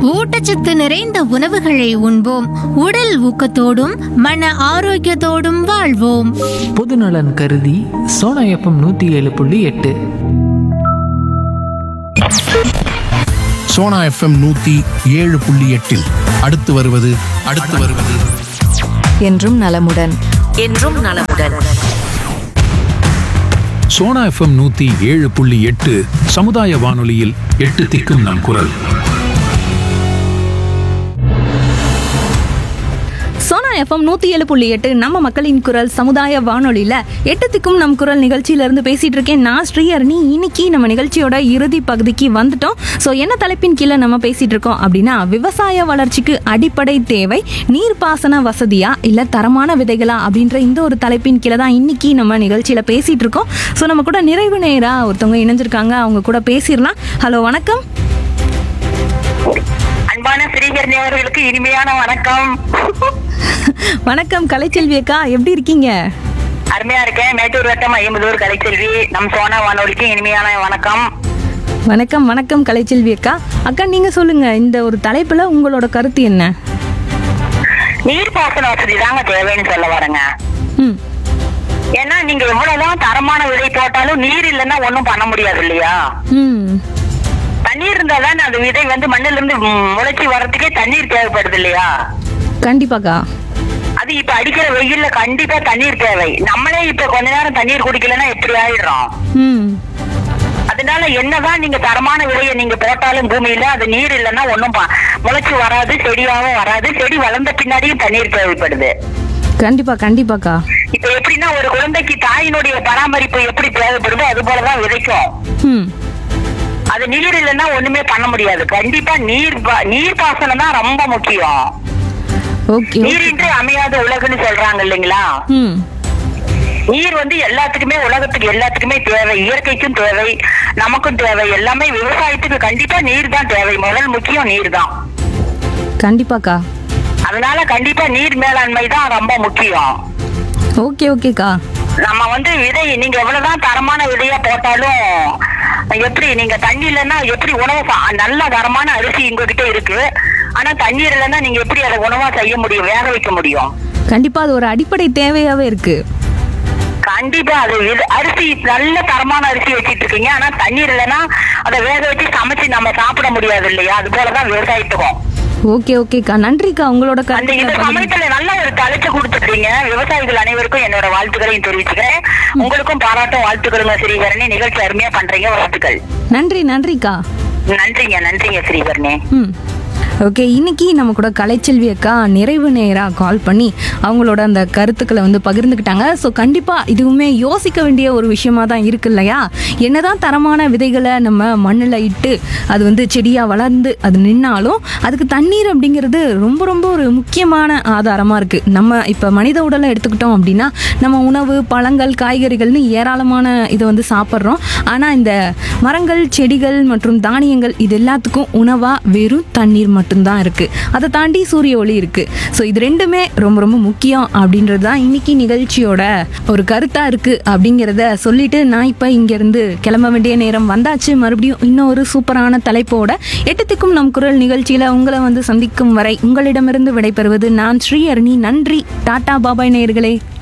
ஊட்டச்சத்து நிறைந்த உணவுகளை உண்போம் உடல் ஊக்கத்தோடும் மன ஆரோக்கியத்தோடும் வாழ்வோம் பொதுநலன் கருதி சோனா எஃப்எம் நூற்றி ஏழு புள்ளி எட்டு சோனா எஃப்எம் நூத்தி ஏழு புள்ளி எட்டில் அடுத்து வருவது அடுத்து வருவது என்றும் நலமுடன் என்றும் நலமுடன் சோனா எஃப்எம் நூத்தி ஏழு புள்ளி எட்டு சமுதாய வானொலியில் எட்டு திக்கும் நம் குரல் சோனா எஃப்எம் நூற்றி ஏழு புள்ளி எட்டு நம்ம மக்களின் குரல் சமுதாய வானொலியில் எட்டத்துக்கும் நம் குரல் நிகழ்ச்சியிலேருந்து பேசிகிட்டு இருக்கேன் நான் ஸ்ரீஹரணி இன்னைக்கு நம்ம நிகழ்ச்சியோட இறுதி பகுதிக்கு வந்துட்டோம் ஸோ என்ன தலைப்பின் கீழே நம்ம பேசிகிட்டு இருக்கோம் அப்படின்னா விவசாய வளர்ச்சிக்கு அடிப்படை தேவை நீர்ப்பாசன வசதியா இல்லை தரமான விதைகளா அப்படின்ற இந்த ஒரு தலைப்பின் கீழே தான் இன்னைக்கு நம்ம நிகழ்ச்சியில் பேசிகிட்டு இருக்கோம் ஸோ நம்ம கூட நிறைவு நேராக ஒருத்தவங்க இணைஞ்சிருக்காங்க அவங்க கூட பேசிடலாம் ஹலோ வணக்கம் அன்பான ஸ்ரீகரணி அவர்களுக்கு இனிமையான வணக்கம் வணக்கம் கலைச்செல்வி அக்கா எப்படி இருக்கீங்க அருமையா இருக்கேன் மேட்டூர் வட்டம் ஐம்பதூர் கலைச்செல்வி நம் சோனா வானொலிக்கு இனிமையான வணக்கம் வணக்கம் வணக்கம் கலைச்செல்வி அக்கா அக்கா நீங்க சொல்லுங்க இந்த ஒரு தலைப்புல உங்களோட கருத்து என்ன நீர்ப்பாசன வசதி தாங்க தேவைன்னு சொல்ல வரேங்க ம் ஏன்னா நீங்க எவ்வளவுதான் தரமான விதை போட்டாலும் நீர் இல்லைன்னா ஒண்ணும் பண்ண முடியாது இல்லையா ம் தண்ணீர் இருந்தா தானே அந்த விதை வந்து மண்ணில இருந்து ம், முளைச்சி வர்றதுக்கே தண்ணீர் தேவைப்படுது இல்லையா கண்டிப்பாக்கா அது இப்ப அடிக்கிற வெயில்ல கண்டிப்பா தண்ணீர் தேவை நம்மளே இப்ப கொஞ்ச நேரம் தண்ணீர் குடிக்கலன்னா எப்படி ஆயிடுறோம் ம் அதனால என்னதான் நீங்க தரமான விலையை நீங்க போட்டாலும் பூமியில அது நீர் இல்லைன்னா ஒண்ணும் ப- முளைச்சு வராது செடியாவும் வராது செடி வளர்ந்த பின்னாடியும் தண்ணீர் தேவைப்படுது கண்டிப்பா கண்டிப்பாக்கா இப்ப எப்படின்னா ஒரு குழந்தைக்கு தாயினுடைய பராமரிப்பு எப்படி தேவைப்படுதோ அது போலதான் விதைக்கும் ம் அது நீர் இல்லைன்னா ஒண்ணுமே பண்ண முடியாது கண்டிப்பா நீர் பா- நீர் பாசனம் தான் ரொம்ப முக்கியம் ஓகே நீரின்றி அமையாத உலகுன்னு சொல்றாங்க இல்லைங்களா ம் நீர் வந்து எல்லாத்துக்குமே உலகத்துக்கு எல்லாத்துக்குமே தேவை இயற்கைக்கும் தேவை நமக்கும் தேவை எல்லாமே விவசாயத்துக்கு கண்டிப்பா நீர் தான் தேவை முதல் முக்கியம் நீர் தான் கண்டிப்பாக்கா அதனால கண்டிப்பா நீர் மேலாண்மை தான் ரொம்ப முக்கியம் ஓகே ஓகேக்கா நம்ம வந்து விதை நீங்க எவ்வளவுதான் தரமான விதையா போட்டாலும் எப்படி நீங்க தண்ணி இல்லைன்னா எப்படி உணவு சா- நல்ல தரமான அரிசி உங்ககிட்ட இருக்கு ஆனா தண்ணீர் இல்லைன்னா நீங்க எப்படி அதை உணவா செய்ய முடியும் வேக வைக்க முடியும் கண்டிப்பா அது ஒரு அடிப்படை தேவையாவே இருக்கு கண்டிப்பா அது இது- அரிசி நல்ல தரமான அரிசி வச்சிட்டு இருக்கீங்க ஆனா தண்ணீர் இல்லைன்னா அதை வேக வச்சு சமைச்சு நம்ம சாப்பிட முடியாது இல்லையா அது போலதான் விவசாயத்துக்கும் ஓகே ஓகேக்கா நன்றிக்கா உங்களோட அந்த இந்த கருத்து சமயத்துல நல்ல ஒரு தலைச்சு கொடுத்துருக்கீங்க விவசாயிகள் அனைவருக்கும் என்னோட வாழ்த்துக்களையும் தெரிவிச்சுக்கிறேன் உங்களுக்கும் பாராட்டும் வாழ்த்துக்களுங்க ஸ்ரீகரணி நிகழ்ச்சி அருமையா பண்றீங்க வாழ்த்துக்கள் நன்றி நன்றிக்கா நன்றிங்க நன்றிங்க ஸ்ரீகரணி ம் ஓகே இன்னைக்கு நம்ம கூட கலைச்செல்வி அக்கா நிறைவு நேராக கால் பண்ணி அவங்களோட அந்த கருத்துக்களை வந்து பகிர்ந்துக்கிட்டாங்க ஸோ கண்டிப்பாக இதுவுமே யோசிக்க வேண்டிய ஒரு விஷயமா தான் இருக்கு இல்லையா என்னதான் தரமான விதைகளை நம்ம மண்ணில் இட்டு அது வந்து செடியாக வளர்ந்து அது நின்னாலும் அதுக்கு தண்ணீர் அப்படிங்கிறது ரொம்ப ரொம்ப ஒரு முக்கியமான ஆதாரமாக இருக்குது நம்ம இப்போ மனித உடலை எடுத்துக்கிட்டோம் அப்படின்னா நம்ம உணவு பழங்கள் காய்கறிகள்னு ஏராளமான இதை வந்து சாப்பிட்றோம் ஆனால் இந்த மரங்கள் செடிகள் மற்றும் தானியங்கள் இது எல்லாத்துக்கும் உணவாக வெறும் தண்ணீர் மட்டும்தான் இருக்குது அதை தாண்டி சூரிய ஒளி இருக்குது ஸோ இது ரெண்டுமே ரொம்ப ரொம்ப முக்கியம் அப்படின்றது தான் இன்னைக்கு நிகழ்ச்சியோட ஒரு கருத்தாக இருக்குது அப்படிங்கிறத சொல்லிட்டு நான் இப்போ இங்கேருந்து கிளம்ப வேண்டிய நேரம் வந்தாச்சு மறுபடியும் இன்னொரு சூப்பரான தலைப்போட எட்டத்துக்கும் நம் குரல் நிகழ்ச்சியில் உங்களை வந்து சந்திக்கும் வரை உங்களிடமிருந்து விடைபெறுவது நான் ஸ்ரீஹரணி நன்றி டாடா பாபாய் நேயர்களே